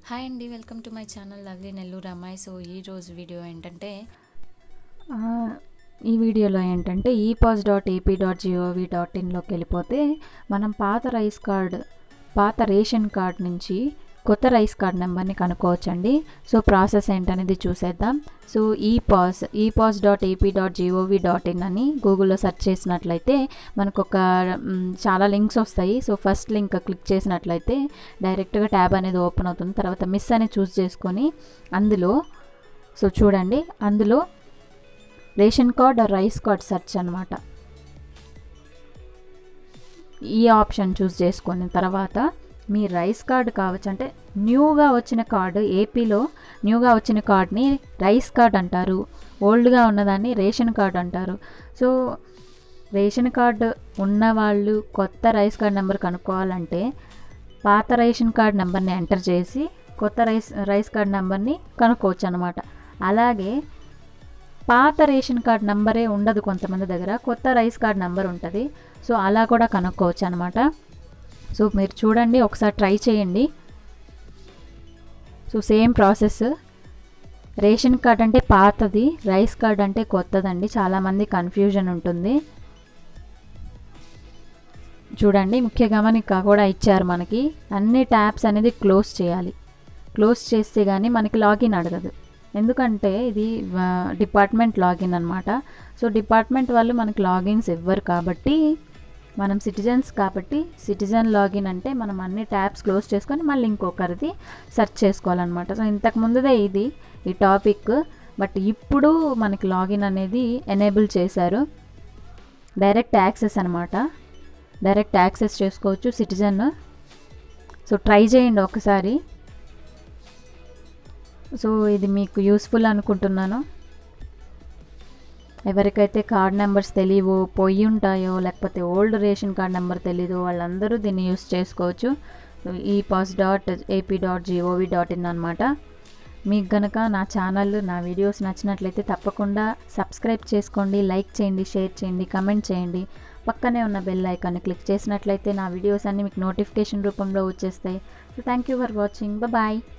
hi అండి welcome to my channel lovely Nellore అమ్మాయి so ఈ రోజు వీడియో ఏంటంటే ఆ, ఈ వీడియోలో ఏంటంటే ఈ pass dot AP dot G O V dot ఇన్లోకి వెళ్ళిపోతే మనం పాత రైస్ కార్డ్ పాత రేషన్ కార్డ్ నుంచి కొత్త రైస్ కార్డ్ నెంబర్ని కనుక్కోవచ్చండి సో ప్రాసెస్ ఏంటనేది చూసేద్దాం సో ఈ పాస్ ఈ pass dot AP dot G O V dot in అని గూగుల్లో సెర్చ్ చేసినట్లయితే మనకు ఒక మ్, చాలా లింక్స్ వస్తాయి సో ఫస్ట్ లింక్ క్లిక్ చేసినట్లయితే డైరెక్ట్గా ట్యాబ్ అనేది ఓపెన్ అవుతుంది తర్వాత మిస్ అని చూస్ చేసుకొని అందులో సో చూడండి అందులో ration card or rice card search అనమాట ఈ ఆప్షన్ చూస్ చేసుకున్న తర్వాత మీ రైస్ కార్డ్ కావచ్చు అంటే న్యూగా వచ్చిన కార్డు ఏపీలో న్యూగా వచ్చిన కార్డ్ని రైస్ కార్డ్ అంటారు ఓల్డ్గా ఉన్నదాన్ని రేషన్ కార్డ్ అంటారు సో రేషన్ కార్డు ఉన్నవాళ్ళు కొత్త రైస్ కార్డ్ నెంబర్ కనుక్కోవాలంటే పాత రేషన్ కార్డ్ నెంబర్ని ఎంటర్ చేసి కొత్త రైస్ రైస్ కార్డ్ నెంబర్ని కనుక్కోవచ్చు అనమాట అలాగే పాత రేషన్ కార్డ్ నెంబరే ఉండదు కొంతమంది దగ్గర కొత్త రైస్ కార్డ్ నెంబర్ ఉంటుంది సో అలా కూడా కనుక్కోవచ్చు అనమాట సో మీరు చూడండి ఒకసారి ట్రై చేయండి so same process ration card అంటే పాతది రైస్ కార్డ్ అంటే కొత్తదండి చాలామంది కన్ఫ్యూజన్ ఉంటుంది చూడండి ముఖ్య గమనిక కూడా ఇచ్చారు మనకి అన్ని ట్యాబ్స్ అనేది క్లోజ్ చేయాలి క్లోజ్ చేస్తే కానీ మనకి లాగిన్ అడగదు ఎందుకంటే ఇది డిపార్ట్మెంట్ లాగిన్ అనమాట సో డిపార్ట్మెంట్ వాళ్ళు మనకి లాగిన్స్ ఇవ్వరు కాబట్టి మనం సిటిజన్స్ కాబట్టి సిటిజన్ లాగిన్ అంటే మనం అన్ని ట్యాబ్స్ క్లోజ్ చేసుకొని మళ్ళీ ఇంకొకరిది సెర్చ్ చేసుకోవాలన్నమాట సో ఇంతకు ముందుదే ఇది ఈ టాపిక్ బట్ ఇప్పుడు మనకి లాగిన్ అనేది ఎనేబుల్ చేశారు డైరెక్ట్ యాక్సెస్ అనమాట డైరెక్ట్ యాక్సెస్ చేసుకోవచ్చు సిటిజన్ సో ట్రై చేయండి ఒకసారి సో ఇది మీకు యూస్ఫుల్ అనుకుంటున్నాను ఎవరికైతే కార్డ్ నెంబర్స్ తెలియవో పొయ్యి ఉంటాయో లేకపోతే ఓల్డ్ రేషన్ కార్డ్ నెంబర్ తెలీదో వాళ్ళందరూ దీన్ని యూస్ చేసుకోవచ్చు ఈ pass dot AP dot G O V dot in అనమాట మీకు గనక నా ఛానల్ నా వీడియోస్ నచ్చినట్లయితే తప్పకుండా సబ్స్క్రైబ్ చేసుకోండి లైక్ చేయండి షేర్ చేయండి కమెంట్ చేయండి పక్కనే ఉన్న బెల్ ఐకాన్ని క్లిక్ చేసినట్లయితే నా వీడియోస్ అన్నీ మీకు నోటిఫికేషన్ రూపంలో వచ్చేస్తాయి so thank you for watching bye